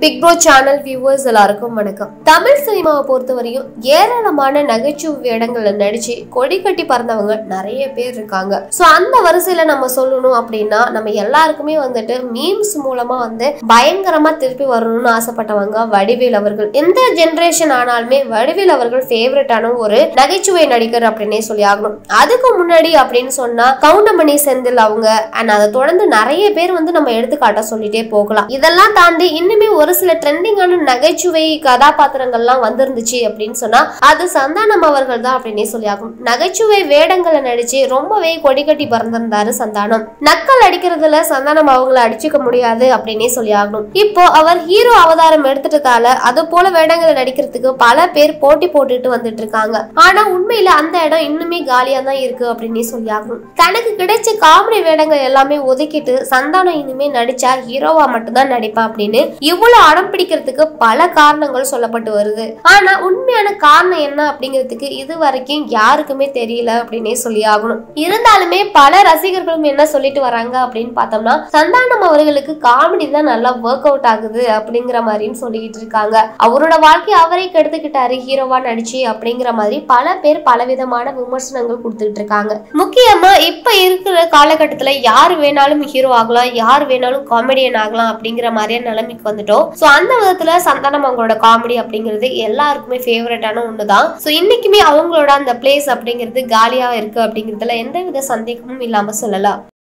big bro channel viewers எல்லாருக்கும் வணக்கம் தமிழ் சினிமாவை பொறுத்தவரையும் ஏராளமான நகைச்சுவை வேடங்கள்ல நடிச்சு கொடி கட்டி பறந்தவங்க நிறைய பேர் இருக்காங்க சோ அந்த வரிசையில நம்ம சொல்லணும் அப்படின்னா நம்ம எல்லாருக்குமே வந்துட்டு மீம்ஸ் மூலமா வந்து பயங்கரமா திருப்பி வரணும்னு ஆசைப்பட்டவங்க வடிவேல் அவர்கள் எந்த ஜெனரேஷன் ஆனாலுமே வடிவேல் அவர்கள் ஃபேவரட்டான ஒரு நகைச்சுவை நடிகர் அப்படின்னே சொல்லி ஆகணும் அதுக்கு முன்னாடி அப்படின்னு சொன்னா கவுண்டமணி செந்தில் அவங்க அண்ட் அதை தொடர்ந்து நிறைய பேர் வந்து நம்ம எடுத்துக்காட்ட சொல்லிட்டே போகலாம் இதெல்லாம் தாண்டி இன்னுமே ஒரு சில ட்ரெண்டிங்கான நகைச்சுவை கதாபாத்திரங்கள்லாம் வந்திருந்துச்சு அப்படின்னு சொன்னா அது சந்தானம் அவர்கள் தான் அப்படின்னே சொல்லி ஆகும் நகைச்சுவை வேடங்களை நடிச்சு ரொம்பவே கொடி கட்டி பறந்திருந்தாரு சந்தானம் நக்கல் அடிக்கிறதுல சந்தானம் அவங்கள அடிச்சுக்க முடியாது அப்படின்னே சொல்லி ஆகணும் இப்போ அவர் ஹீரோ அவதாரம் எடுத்துட்டதால அது போல வேடங்களை நடிக்கிறதுக்கு பல பேர் போட்டி போட்டுட்டு வந்துட்டு இருக்காங்க ஆனா உண்மையில அந்த இடம் இன்னுமே காலியா தான் இருக்கு அப்படின்னே சொல்லி ஆகணும் தனக்கு கிடைச்ச காமெடி வேடங்கள் எல்லாமே ஒதுக்கிட்டு சந்தானம் இனிமே நடிச்சா ஹீரோவா மட்டும்தான் நடிப்பா அப்படின்னு இவ்வளவு அடம் பிடிக்கிறதுக்கு பல காரணங்கள் சொல்லப்பட்டு வருது ஆனா உண்மையான காரணம் என்ன அப்படிங்கிறதுக்கு இது வரைக்கும் யாருக்குமே தெரியல அப்படின்னே சொல்லி ஆகணும் இருந்தாலுமே பல ரசிகர்களும் என்ன சொல்லிட்டு வராங்க அப்படின்னு பார்த்தோம்னா சந்தானம் அவர்களுக்கு காமெடி தான் நல்லா ஒர்க் அவுட் ஆகுது அப்படிங்கிற மாதிரியும் சொல்லிக்கிட்டு இருக்காங்க அவரோட வாழ்க்கை அவரே கெடுத்துக்கிட்டாரு ஹீரோவா நடிச்சு அப்படிங்கிற மாதிரி பல பேர் பலவிதமான விமர்சனங்கள் கொடுத்துட்டு இருக்காங்க முக்கியமா இப்ப இருக்கிற காலகட்டத்துல யார் வேணாலும் ஹீரோ ஆகலாம் யார் வேணாலும் காமெடியன் ஆகலாம் அப்படிங்கிற மாதிரியான நிலைமைக்கு வந்துட்டோம் சோ அந்த விதத்துல சந்தானம் அவங்களோட காமெடி அப்படிங்கிறது எல்லாருக்குமே ஃபேவரட்டான ஒண்ணுதான் சோ இன்னைக்குமே அவங்களோட அந்த பிளேஸ் அப்படிங்கிறது காலியா இருக்கு அப்படிங்கிறதுல எந்தவித சந்தேகமும் இல்லாம சொல்லலாம்